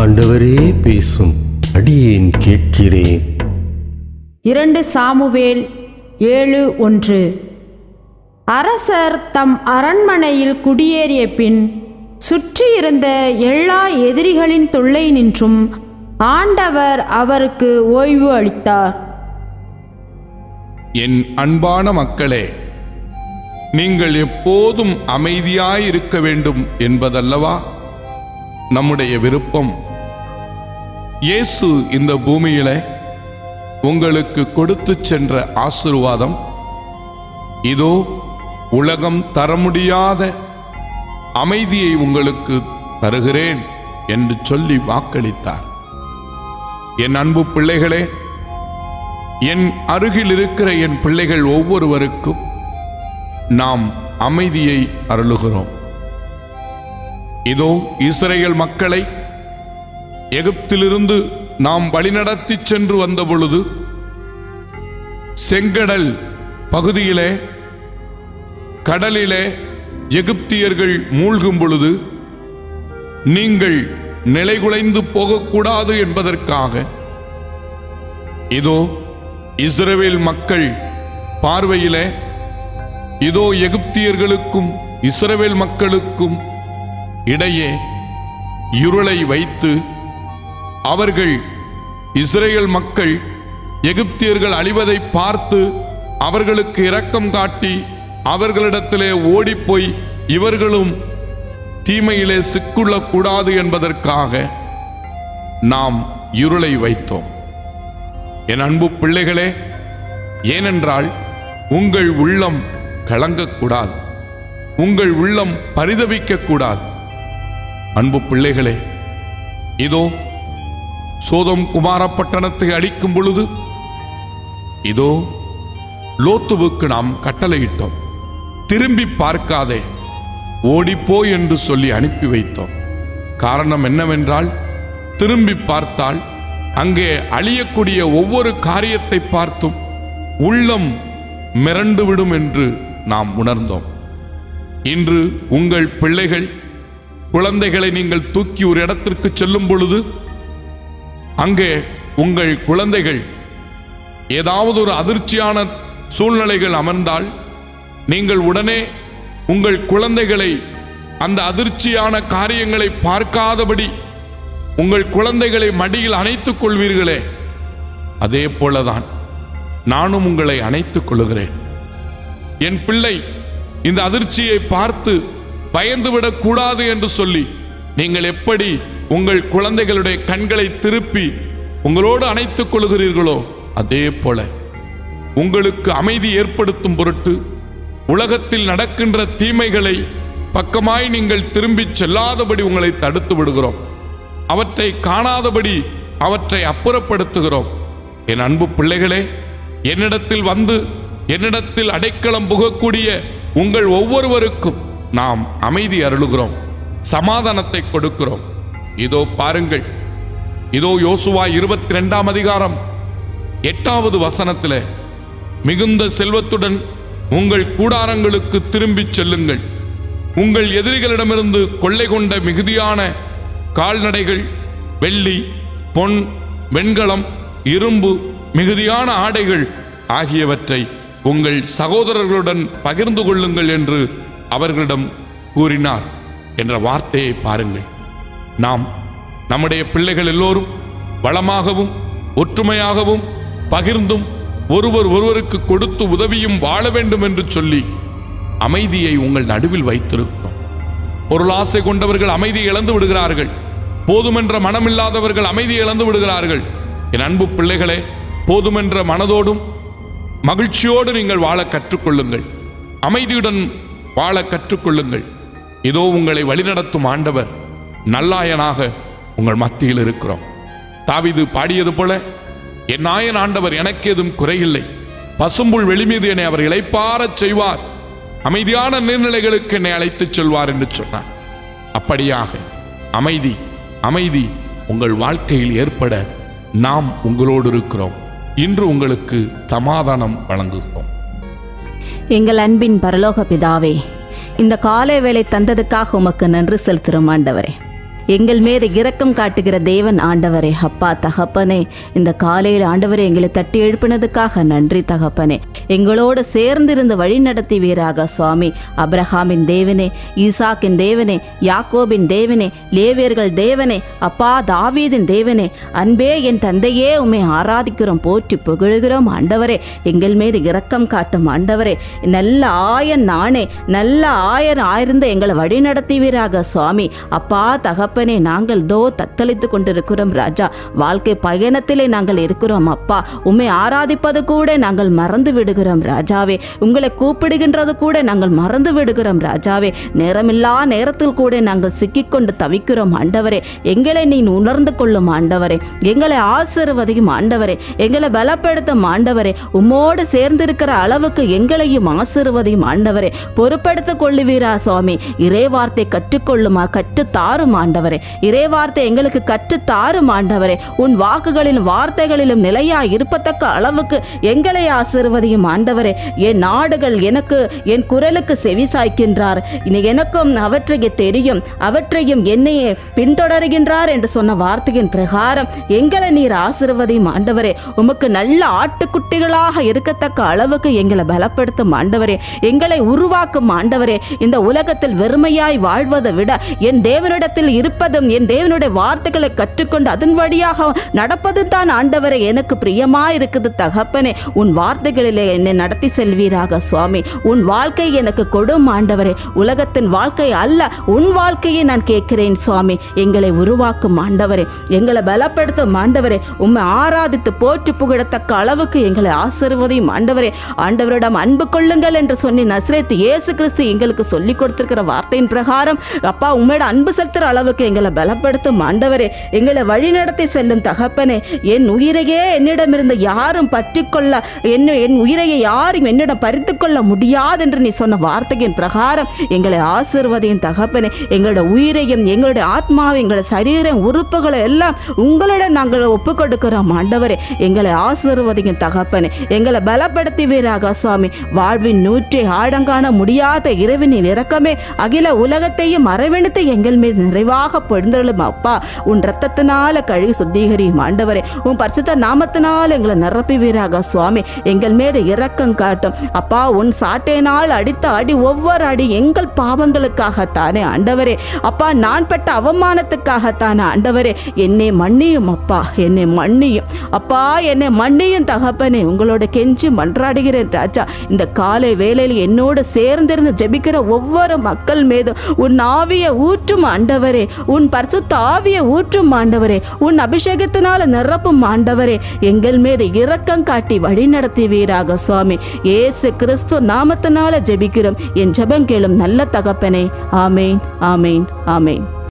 ஆண்டவரே பேசும் அடியேன் கேட்கிறேன் இரண்டு சாமுவேல் ஏழு ஒன்று அரசர் தம் அரண்மனையில் குடியேறிய பின் சுற்றியிருந்த எல்லா எதிரிகளின் தொல்லை நின்றும் ஆண்டவர் அவருக்கு ஓய்வு அளித்தார் என் அன்பான மக்களே நீங்கள் எப்போதும் அமைதியாயிருக்க வேண்டும் என்பதல்லவா நம்முடைய விருப்பம் இயேசு இந்த பூமியில உங்களுக்கு கொடுத்துச் சென்ற ஆசிர்வாதம் இதோ உலகம் தர முடியாத அமைதியை உங்களுக்கு தருகிறேன் என்று சொல்லி வாக்களித்தார் என் அன்பு பிள்ளைகளே என் அருகில் இருக்கிற என் பிள்ளைகள் ஒவ்வொருவருக்கும் நாம் அமைதியை அருளுகிறோம் இதோ இஸ்ரேல் மக்களை எகிப்திலிருந்து நாம் வழிநடத்தி சென்று வந்த பொழுது செங்கடல் பகுதியிலே கடலிலே எகிப்தியர்கள் மூழ்கும் பொழுது நீங்கள் நிலைகுலைந்து போகக்கூடாது என்பதற்காக இதோ இஸ்ரவேல் மக்கள் பார்வையிலே இதோ எகிப்தியர்களுக்கும் இஸ்ரவேல் மக்களுக்கும் இடையே இருளை வைத்து அவர்கள் இஸ்ரேல் மக்கள் எகிப்தியர்கள் அழிவதை பார்த்து அவர்களுக்கு இரக்கம் காட்டி அவர்களிடத்திலே ஓடிப்போய் இவர்களும் தீமையிலே சிக்குள்ளக்கூடாது என்பதற்காக நாம் இருளை வைத்தோம் என் அன்பு பிள்ளைகளே ஏனென்றால் உங்கள் உள்ளம் கலங்கக்கூடாது உங்கள் உள்ளம் பரிதவிக்கக்கூடாது அன்பு பிள்ளைகளே இதோ சோதம் குமாரப்பட்டணத்தை அழிக்கும் பொழுது இதோ லோத்துவுக்கு நாம் கட்டளையிட்டோம் திரும்பி பார்க்காதே ஓடிப்போ என்று சொல்லி அனுப்பி வைத்தோம் காரணம் என்னவென்றால் திரும்பி பார்த்தால் அங்கே அழியக்கூடிய ஒவ்வொரு காரியத்தை பார்த்தும் உள்ளம் மிரண்டுவிடும் என்று நாம் உணர்ந்தோம் இன்று உங்கள் பிள்ளைகள் குழந்தைகளை நீங்கள் தூக்கி ஒரு இடத்திற்கு செல்லும் பொழுது அங்கே உங்கள் குழந்தைகள் ஏதாவது ஒரு அதிர்ச்சியான சூழ்நிலைகள் அமர்ந்தால் நீங்கள் உடனே உங்கள் குழந்தைகளை அந்த அதிர்ச்சியான காரியங்களை பார்க்காதபடி உங்கள் குழந்தைகளை மடியில் அணைத்துக் கொள்வீர்களே அதே போலதான் நானும் உங்களை அணைத்துக் கொள்கிறேன் என் பிள்ளை இந்த அதிர்ச்சியை பார்த்து பயந்துவிடக் கூடாது என்று சொல்லி நீங்கள் எப்படி உங்கள் குழந்தைகளுடைய கண்களை திருப்பி உங்களோடு அணைத்துக் கொள்கிறீர்களோ அதே போல உங்களுக்கு அமைதி ஏற்படுத்தும் பொருட்டு உலகத்தில் நடக்கின்ற தீமைகளை பக்கமாய் நீங்கள் திரும்பிச் செல்லாதபடி உங்களை தடுத்து விடுகிறோம் அவற்றை காணாதபடி அவற்றை அப்புறப்படுத்துகிறோம் என் அன்பு பிள்ளைகளே என்னிடத்தில் வந்து என்னிடத்தில் அடைக்கலம் புகக்கூடிய உங்கள் ஒவ்வொருவருக்கும் நாம் அமைதி அருளுகிறோம் சமாதானத்தை கொடுக்கிறோம் இதோ பாருங்கள் இதோ யோசுவா இருபத்தி ரெண்டாம் அதிகாரம் எட்டாவது வசனத்திலே மிகுந்த செல்வத்துடன் உங்கள் கூடாரங்களுக்கு திரும்பிச் செல்லுங்கள் உங்கள் எதிரிகளிடமிருந்து கொள்ளை கொண்ட மிகுதியான கால்நடைகள் வெள்ளி பொன் வெண்கலம் இரும்பு மிகுதியான ஆடைகள் ஆகியவற்றை உங்கள் சகோதரர்களுடன் பகிர்ந்து கொள்ளுங்கள் என்று அவர்களிடம் கூறினார் என்ற வார்த்தையை பாருங்கள் நாம் நம்முடைய பிள்ளைகள் எல்லோரும் வளமாகவும் ஒற்றுமையாகவும் பகிர்ந்தும் ஒருவர் ஒருவருக்கு கொடுத்து உதவியும் வாழ வேண்டும் என்று சொல்லி அமைதியை உங்கள் நடுவில் வைத்திருக்கிறோம் பொருளாசை கொண்டவர்கள் அமைதி இழந்து விடுகிறார்கள் போதுமென்ற மனமில்லாதவர்கள் அமைதி இழந்து விடுகிறார்கள் என் அன்பு பிள்ளைகளே போதுமென்ற மனதோடும் மகிழ்ச்சியோடு நீங்கள் வாழ கற்றுக்கொள்ளுங்கள் அமைதியுடன் வாழ கற்றுக்கொள்ளுங்கள் இதோ உங்களை வழிநடத்தும் ஆண்டவர் நல்லாயனாக உங்கள் மத்தியில் இருக்கிறோம் தாவிது பாடியது போல என் நாயன் ஆண்டவர் எனக்கு எதுவும் குறையில்லை பசும்புல் வெளிமீது என்னை அவர் இளைப்பாரச் செய்வார் அமைதியான நீர்நிலைகளுக்கு என்னை அழைத்துச் செல்வார் என்று சொன்னார் அப்படியாக அமைதி அமைதி உங்கள் வாழ்க்கையில் ஏற்பட நாம் உங்களோடு இருக்கிறோம் இன்று உங்களுக்கு சமாதானம் வழங்குகிறோம் எங்கள் அன்பின் பரலோக பிதாவே இந்த காலை வேளை தந்ததுக்காக உமக்கு நன்றி செலுத்துகிறோம் ஆண்டவரே எங்கள் மீது இரக்கம் காட்டுகிற தேவன் ஆண்டவரே அப்பா தகப்பனே இந்த காலையில் ஆண்டவரே எங்களை தட்டி எழுப்பினதுக்காக நன்றி தகப்பனே எங்களோடு சேர்ந்திருந்து வழி நடத்துவீராக சுவாமி அப்ரஹாமின் தேவனே ஈசாக்கின் தேவனே யாக்கோபின் தேவனே லேவியர்கள் தேவனே அப்பா தாவீதின் தேவனே அன்பே என் தந்தையே உம்மை ஆராதிக்கிறோம் போற்றி புகழுகிறோம் ஆண்டவரே எங்கள் மீது இரக்கம் காட்டும் ஆண்டவரே நல்ல ஆயன் நானே நல்ல ஆயர் ஆயிருந்த எங்களை வழி நடத்துவீராக சுவாமி அப்பா தகப்பனே நாங்கள் தோ தத்தளித்து கொண்டிருக்கிறோம் ராஜா வாழ்க்கை பயணத்திலே நாங்கள் இருக்கிறோம் அப்பா உம்மை ஆராதிப்பது கூட நாங்கள் மறந்து விடுகிறோம் ராஜாவே உங்களை கூப்பிடுகின்றது கூட நாங்கள் மறந்து விடுகிறோம் ராஜாவே நேரமில்லா நேரத்தில் கூட நாங்கள் சிக்கிக்கொண்டு தவிக்கிறோம் ஆண்டவரே எங்களை நீ உணர்ந்து கொள்ளும் ஆண்டவரே எங்களை ஆசிர்வதியும் ஆண்டவரே எங்களை பலப்படுத்தும் ஆண்டவரே உம்மோடு சேர்ந்திருக்கிற அளவுக்கு எங்களையும் ஆசிர்வதியும் ஆண்டவரே பொறுப்படுத்திக் கொள்ளுவீரா சுவாமி இறை வார்த்தை கற்றுக்கொள்ளுமா கற்றுத் தாரும் ஆண்டவரே இறை வார்த்தை எங்களுக்கு கற்றுத் தாரும் ஆண்டவரே உன் வாக்குகளிலும் வார்த்தைகளிலும் நிலையா இருப்பத்தக்க அளவுக்கு எங்களை ஆசிர்வதியும் ஆண்டவரே என் நாடுகள் எனக்கு என் குரலுக்கு செவி சாய்க்கின்றார் இனி எனக்கும் அவற்றையே தெரியும் அவற்றையும் என்னையே பின்தொடர்கின்றார் என்று சொன்ன வார்த்தையின் பிரகாரம் எங்களை நீர் ஆசிர்வதியும் ஆண்டவரே உமக்கு நல்ல ஆட்டுக்குட்டிகளாக இருக்கத்தக்க அளவுக்கு எங்களை பலப்படுத்தும் ஆண்டவரே எங்களை உருவாக்கும் ஆண்டவரே இந்த உலகத்தில் வெறுமையாய் வாழ்வதை விட என் தேவனிடத்தில் இருப்பதும் என் தேவனுடைய வார்த்தைகளை கற்றுக்கொண்டு அதன் வழியாக நடப்பதும் தான் ஆண்டவரே எனக்கு பிரியமா இருக்குது தகப்பனே உன் வார்த்தைகளிலே என்னை நடத்தி செல்வீராக சுவாமி உன் வாழ்க்கை எனக்கு கொடும் ஆண்டவரே உலகத்தின் வாழ்க்கை அல்ல உன் வாழ்க்கையை நான் கேட்கிறேன் சுவாமி எங்களை உருவாக்கும் ஆண்டவரே எங்களை பலப்படுத்தும் ஆண்டவரே உம்மை ஆராதித்து போற்றி புகழத்தக்க அளவுக்கு எங்களை ஆசீர்வதியும் ஆண்டவரே ஆண்டவரிடம் அன்பு கொள்ளுங்கள் என்று சொல்லி நஸ்ரேத் இயேசு கிறிஸ்து எங்களுக்கு சொல்லி கொடுத்திருக்கிற வார்த்தையின் பிரகாரம் அப்பா உண்மையோட அன்பு செலுத்துற அளவுக்கு எங்களை பலப்படுத்தும் ஆண்டவரே எங்களை வழிநடத்தி செல்லும் தகப்பனே என் உயிரையே என்னிடமிருந்து யாரும் பற்றிக்கொள்ள என்ன என் உயிரையை யாரும் என்னிடம் பறித்து கொள்ள முடியாது என்று நீ சொன்ன வார்த்தையின் பிரகாரம் எங்களை ஆசீர்வதியும் தகப்பனே எங்களோட உயிரையும் எங்களுடைய ஆத்மாவை எங்களோட சரீரம் உறுப்புகளை எல்லாம் உங்களிடம் நாங்கள் ஒப்புக் கொடுக்கிறோம் ஆண்டவரே எங்களை ஆசீர்வதியும் தகப்பனே எங்களை பலப்படுத்துவீராக சுவாமி வாழ்வின் நூற்றி ஆழங்காண முடியாத இரவினின் இரக்கமே அகில உலகத்தையும் அரவணைத்து எங்கள் மீது நிறைவாக பொழுந்தருளும் அப்பா உன் ரத்தத்தினால கழுவி சுத்திகரியும் ஆண்டவரே உன் பரிசுத்த நாமத்தினால் எங்களை நிரப்புவீராக சுவாமி எங்கள் மேல இரக்கம் காட்டும் அப்பா உன் சாட்டையினால் அடித்த அடி ஒவ்வொரு அடி எங்கள் பாவங்களுக்காகத்தானே ஆண்டவரே அப்பா நான் பட்ட அவமானத்துக்காகத்தானே ஆண்டவரே என்னை மன்னியும் அப்பா என்னை மன்னியும் அப்பா என்னை மன்னியும் தகப்பனே உங்களோட கெஞ்சி மன்றாடுகிறேன் ராஜா இந்த காலை வேளையில் என்னோடு சேர்ந்திருந்து ஜெபிக்கிற ஒவ்வொரு மக்கள் மீதும் உன் ஆவிய ஊற்றும் ஆண்டவரே உன் பரிசுத்த ஆவிய ஊற்றும் ஆண்டவரே உன் அபிஷேகத்தினால நிரப்பும் ஆண்டவரே எங்கள் மீது இரக்கம் காட்டி வழி நடத்துவீராக சுவாமி இயேசு கிறிஸ்து நாமத்தினால ஜெபிக்கிறோம் என் ஜெபம் கேளும் நல்ல தகப்பனே ஆமேன் ஆமேன் ஆமேன்